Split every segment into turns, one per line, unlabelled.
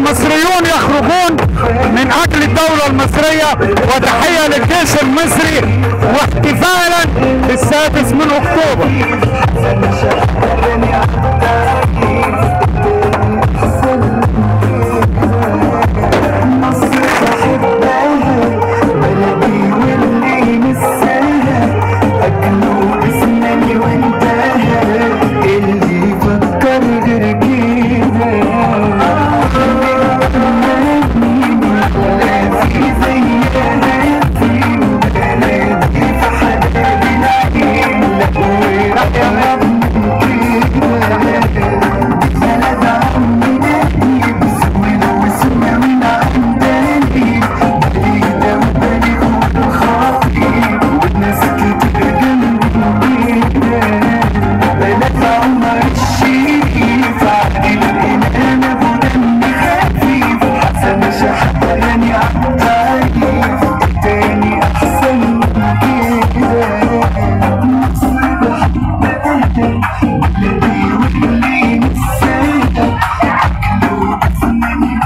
المصريون يخرجون من اجل الدولة المصرية وتحية للجيش المصري واحتفالا بالسادس من اكتوبر
بلدي واللي نساها أكله اسمني وانتهى اللي فكر غير كده ولا في زيها في بلدي في حلالي نعيم لا ورايا بلد عمي نادي بسوينا وسوى من عندي بعيدة وبالي وخاطري والناس كتير جنبي بلد عمر الشريف عادل الإمام أبو دم خفيف حسن شحتاني عالتعريف التاني أحسن من كده مصر بحبها بلدي واللي نساها أكله اسمني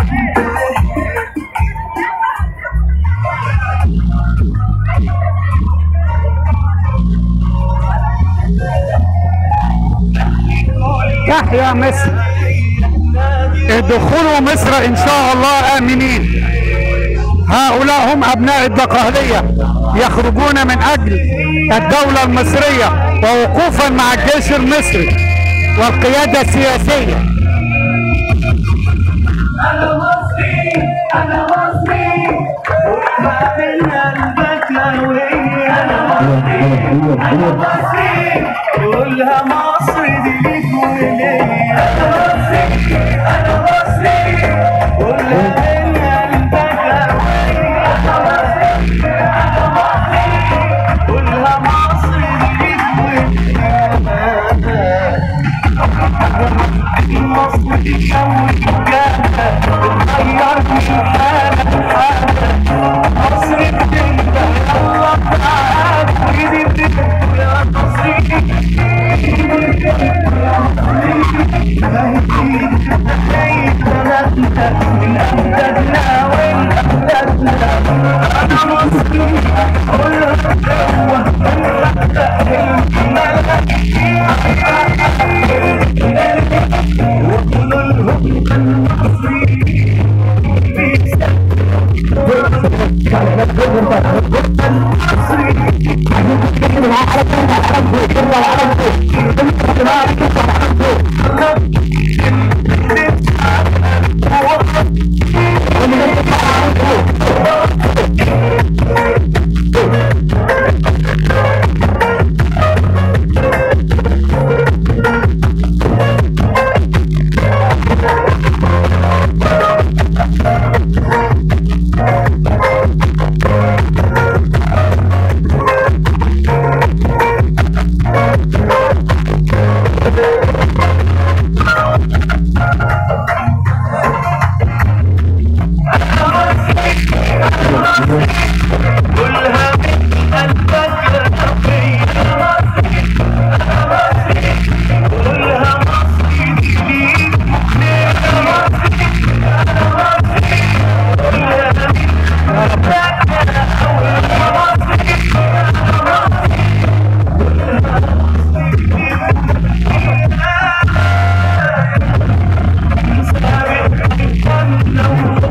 تحيا مصر ادخلوا مصر ان شاء الله امنين هؤلاء هم ابناء الدقهلية يخرجون من اجل الدولة المصرية ووقوفا مع الجيش المصري والقيادة السياسية
أنا مصري أنا مصري وما من قلبك لوي أنا مصري أنا مصري قولها مصر دي ليك وليا أنا مصري أنا مصري قولها من قلبك لوي أنا مصري أنا مصري قولها مصر دي ليك وليا مصر دي جو الجنة بتغيرني حالة حالة مصر بتنده يلا تعال ايدي بتنده يا مصري يا مصري زي بلدنا من أمجادنا والأمجادنا أنا مصري قولها جوه وقولوا لهم المصري قولها من قلبك يا صفي قولها مصري دي ليك مخلصة مصري أنا مصري قولها من قلبك يا أول مصري أنا مصري سابق الجنة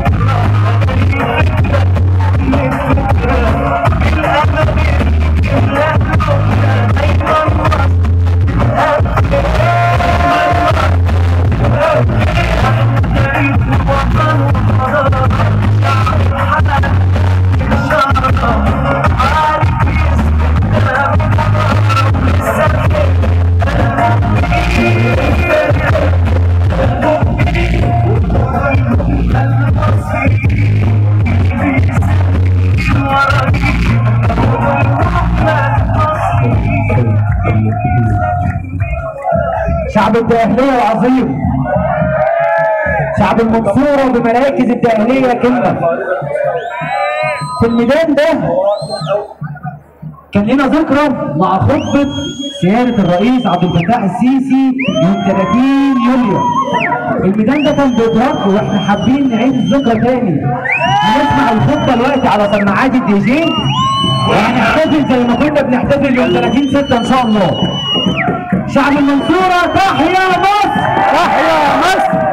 شعب الداهلية العظيم شعب المنصورة بمراكز الداهلية كلمة في الميدان ده كان لنا ذكرى مع خطبة سيادة الرئيس عبد الفتاح السيسي يوم 30 يوليو الميدان ده كان بيترك واحنا حابين نعيد الذكرى تاني هنسمع الخطه دلوقتي على سماعات الدي جي وهنحتفل زي ما كنا بنحتفل يوم 30 6 ان شاء الله شعب المنصوره تحيا مصر
تحيا مصر